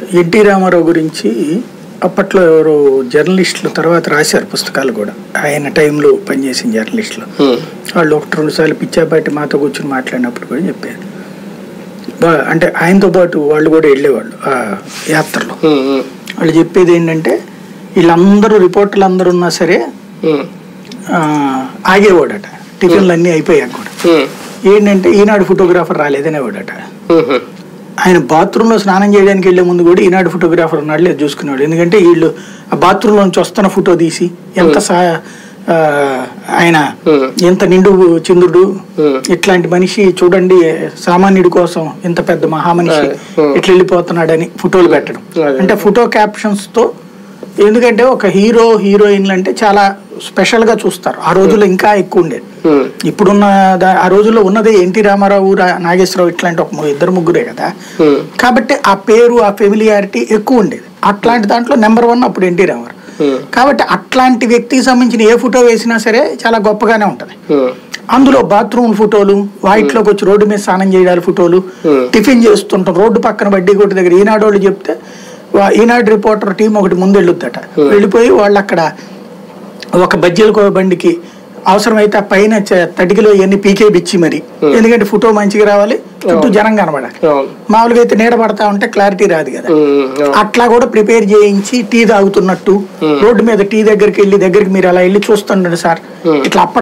NT Ramarao గురించి అప్పట్లో ఎవరో జర్నలిస్టులు తర్వాత రాశారు పుస్తకాలు కూడా ఆయన టైంలో పనిచేసిన జర్నలిస్టులు ఉమ్, వాళ్ళు ఒకటి రెండు సార్లు పిచ్చాపాటి మాతో కూర్చొని మాట్లాడినప్పుడు కూడా చెప్పారు బా- అంటే ఆయనతో పాటు వాళ్ళు కూడా వెళ్ళేవాళ్ళు ఆ యాత్రలో ఉమ్, ఉమ్, వాళ్ళు చెప్పేది ఏంటంటే వీళ్ళందరూ రిపోర్టర్లు అందరూ ఉన్నా సరే ఉమ్, ఆ, ఆగేవాడట టిఫిన్లు అన్నీ అయిపోయాక కూడా ఉమ్, ఏంటంటే ఈనాడు ఫోటోగ్రాఫర్ రాలేదనేవాడట ఉమ్, ఉమ్. ఆయన బాత్రూంలో స్నానం చేయడానికి వెళ్ళే ముందు కూడా ఈనాడు ఫోటోగ్రాఫర్ ఉన్నాడు లేదు చూసుకున్నాడు ఎందుకంటే వీళ్ళు ఆ బాత్రూంలో నుంచి వస్తున్న ఫోటో తీసి ఎంత సా ఆ, ఆయన Hmm. ఎంత నిండు చంద్రుడు Hmm. ఇట్లాంటి మనిషి చూడండి సామాన్యుడి కోసం ఇంత పెద్ద మహామనిషి Hmm. ఇట్లా వెళ్ళిపోతున్నాడని ఫోటోలు పెట్టడం అదే. అంటే ఫోటో క్యాప్షన్స్ తో ఎందుకంటే ఒక హీరో హీరోయిన్లు అంటే చాలా స్పెషల్ గా చూస్తారు ఆ రోజుల్లో ఇంకా ఎక్కువ ఉండేది ఉమ్, ఇప్పుడున్న దా- ఆ రోజుల్లో ఉన్నదే ఎన్టీ రామారావు రా- నాగేశ్వరరావు ఇట్లాంటి ఒక ము- ఇద్దరు ముగ్గురే కదా ఉమ్, కాబట్టి ఆ పేరు ఆ ఫెమిలియారిటీ ఎక్కువ ఉండేది అట్లాంటి దాంట్లో నెంబర్ వన్ అప్పుడు ఎన్టీ రామారావు ఉమ్, కాబట్టి అట్లాంటి వ్యక్తికి సంబంధించిన ఏ ఫోటో వేసినా సరే చాలా గొప్పగానే ఉంటది ఉమ్, అందులో బాత్రూమ్ ఫోటోలు వాయిట్లోకి వచ్చి రోడ్డు మీద స్నానం చేయడాలి ఫోటోలు Hmm. టిఫిన్ చేస్తుంటాం రోడ్డు పక్కన బడ్డీ కొట్టు దగ్గర ఈనాడు వాళ్ళు చెప్తే వా- ఈనాడు రిపోర్టర్ టీం ఒకటి ముందు వెళ్ళొద్దట వెళ్ళిపోయి వాళ్ళు అక్కడ ఒక బజ్జీల కో- బండికి అవసరమైతే ఆ పైన చ- తడికిలో ఇవన్నీ పీకే బిచ్చి మరి ఎందుకంటే ఫోటో మంచిగా రావాలి చుట్టూ జనం కనబడాలి అవును మామూలుగా అయితే నీడ పడతా ఉంటే క్లారిటీ రాదు కదా ఉమ్, అవును అట్లా కూడా ప్రిపేర్ చేయించి టీ తాగుతున్నట్టు రోడ్డు మీద టీ దగ్గరికి వెళ్ళి దగ్గరికి మీరు అలా వెళ్ళి చూస్తుండండి సార్ ఇట్లా అప్ప